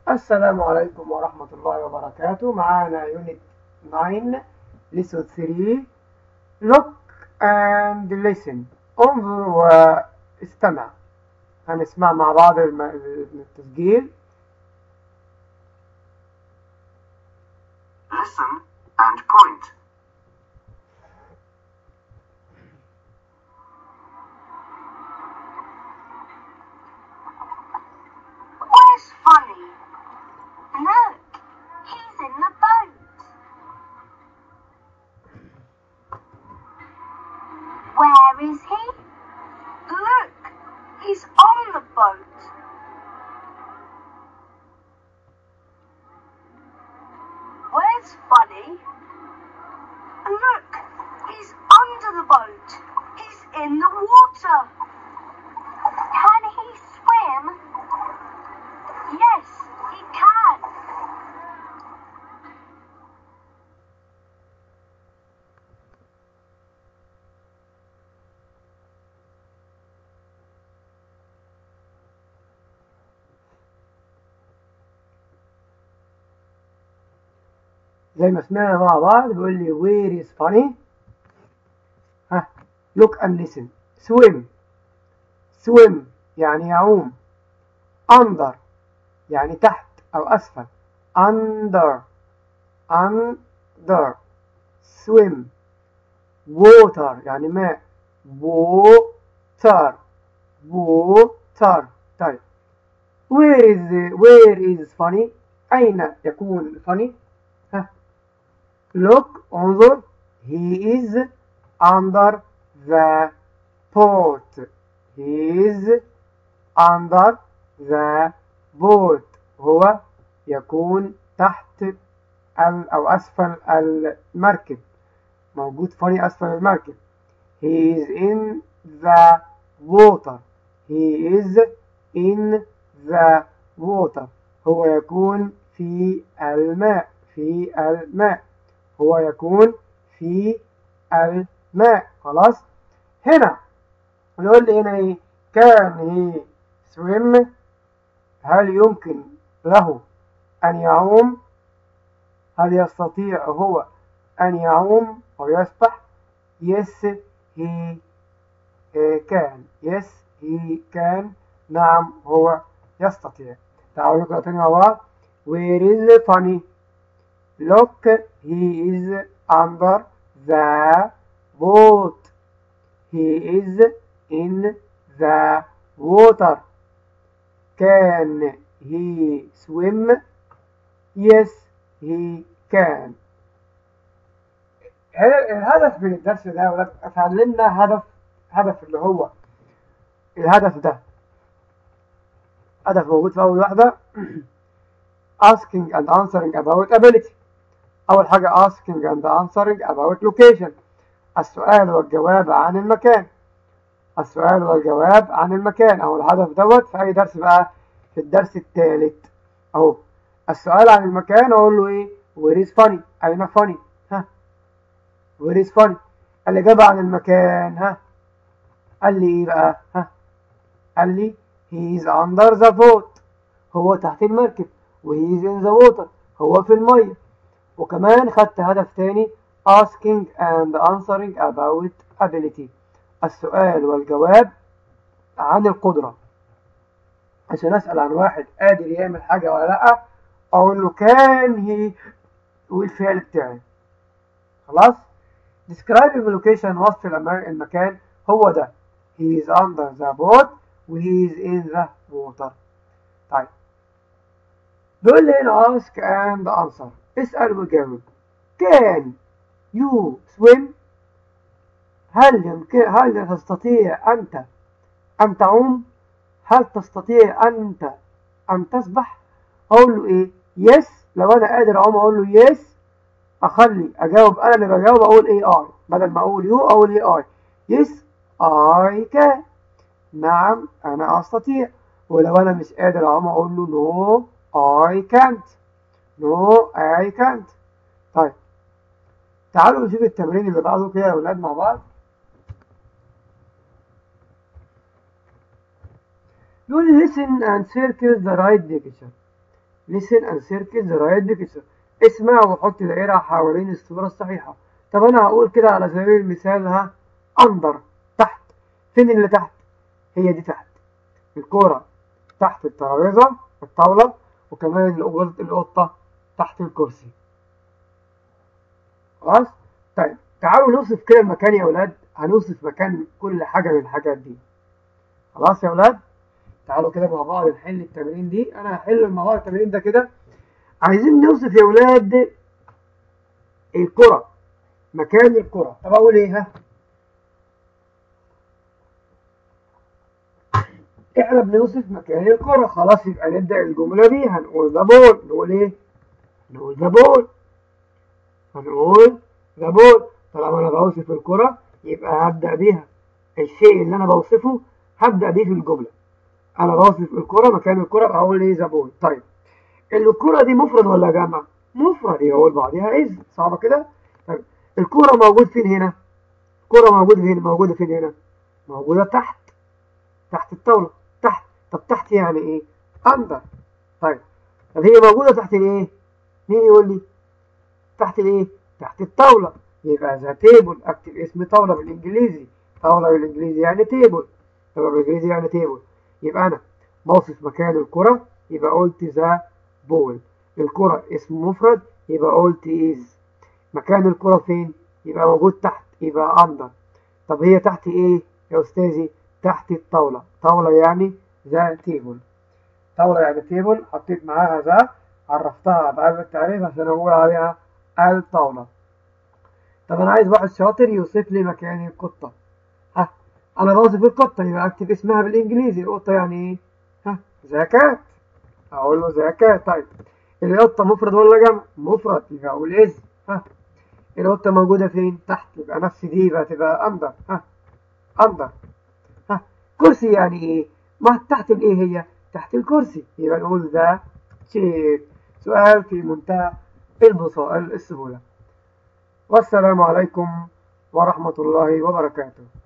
السلام عليكم ورحمة الله وبركاته معانا يونت 9 ليسون 3 look and listen انظر واستمع هنسمع مع بعض الم- التسجيل Listen and point. Where's Funny? Look, he's in the boat. Where is he? Look, he's on the boat. Where's Funny? Look, he's under the boat. He's in the water. Can he swim? Yes, he can. زي ما سمعنا مع بعض بيقول لي where is funny ها look and listen swim swim يعني يعوم under يعني تحت أو أسفل under under swim water يعني ماء water water طيب where is where is funny أين يكون funny ها Look, انظر. He is under the boat. He is under the boat. هو يكون تحت ال أو أسفل المركب. موجود فني أسفل المركب. He is in the water. He is in the water. هو يكون في الماء. في الماء. هو يكون في الماء خلاص هنا نقول لي هنا ايه كان هي swim هل يمكن له أن يعوم هل يستطيع هو أن يعوم أو يسبح yes he can yes he can نعم هو يستطيع تعالوا نقرأ تاني مع بعض where is funny Look, he is under the boat. He is in the water. Can he swim? Yes, he can. الهدف من الدرس ده يا ولاد اتعلمنا هدف هدف اللي هو الهدف ده هدف موجود في أول واحدة asking and answering about ability أول حاجة asking and answering about location السؤال والجواب عن المكان السؤال والجواب عن المكان أو الهدف دوت في أي درس بقى في الدرس الثالث أهو السؤال عن المكان أقول له إيه where is funny أين funny ها where is funny الإجابة عن المكان ها قال لي إيه بقى ها قال لي he is under the boat هو تحت المركب و he is in the water هو في المية وكمان خدت هدف تاني asking and answering about ability السؤال والجواب عن القدرة عشان أسأل عن واحد قادر يعمل حاجة ولا لأ أقول له كان هي والفعل بتاعي خلاص describe the location وصف الأما- المكان هو ده he is under the boat و he is in the water طيب بيقول لي هنا ask and answer اسأل وجاوب can you swim هل يمكن هل تستطيع أنت أن تعوم هل تستطيع أنت أن تسبح أقول له إيه yes لو أنا قادر أعوم أقول له yes أخلي أجاوب أنا اللي بجاوب أقول إيه آي بدل ما أقول يو أقول إيه آي yes I can نعم أنا أستطيع ولو أنا مش قادر أعوم أقول له no I can't no I can't طيب تعالوا نشوف التمرين اللي بعده كده يا ولاد مع بعض يقول listen and circle the right picture listen and circle the right picture اسمع وحط دائرة حوالين الصورة الصحيحة طب أنا هقول كده على سبيل المثال ها under تحت فين اللي تحت هي دي تحت الكورة تحت الترابيزة الطاولة وكمان القط- القطة تحت الكرسي خلاص طيب تعالوا نوصف كده المكان يا ولاد هنوصف مكان كل حاجة من الحاجات دي خلاص يا ولاد تعالوا كده مع بعض نحل التمرين دي انا هحل مع بعض التمرين ده كده عايزين نوصف يا ولاد الكرة مكان الكرة طب اقول ايه ها احنا بنوصف مكان الكرة خلاص يبقى نبدأ الجملة دي هنقول ذا بول نقول ايه نقول ذا بول هنقول ذا بول طالما انا بوصف الكرة يبقى هبدأ بيها الشيء اللي انا بوصفه هبدأ بيه في الجملة انا بوصف الكرة مكان الكرة بقول ايه ذا بول طيب الكرة دي مفرد ولا جمع مفرد يقول بعدها إذ صعبة كده طيب الكرة موجود فين هنا الكرة موجودة فين موجودة فين هنا موجودة تحت تحت الطاولة تحت طب تحت يعني ايه اندر طيب طب هي موجودة تحت الايه مين يقول لي تحت الايه تحت الطاولة يبقى ذا تيبل اكتب اسم طاولة بالانجليزي طاولة بالانجليزي يعني تيبل طاولة بالانجليزي يعني تيبل يبقى انا بوصف مكان الكرة يبقى قلت ذا بول الكرة اسم مفرد يبقى قلت إز مكان الكرة فين يبقى موجود تحت يبقى أندر طب هي تحت إيه يا أستاذي تحت الطاولة طاولة يعني ذا تيبل طاولة يعني تيبل حطيت معاها ذا عرفتها بقلب التعريف عشان أقول عليها الطاولة طب أنا عايز واحد شاطر يوصف لي مكان القطة ها أنا بوصف القطة يبقى أكتب اسمها بالإنجليزي القطة يعني إيه ها ذا كات اقول له زكاة طيب القطة مفرد ولا جمع مفرد يبقى اقول از ها القطة موجودة فين تحت يبقى نفس دي يبقى تبقى اندر ها اندر ها كرسي يعني ايه ما تحت الايه هي تحت الكرسي يبقى نقول ذا شيء سؤال في منتهى البساطة السهولة والسلام عليكم ورحمة الله وبركاته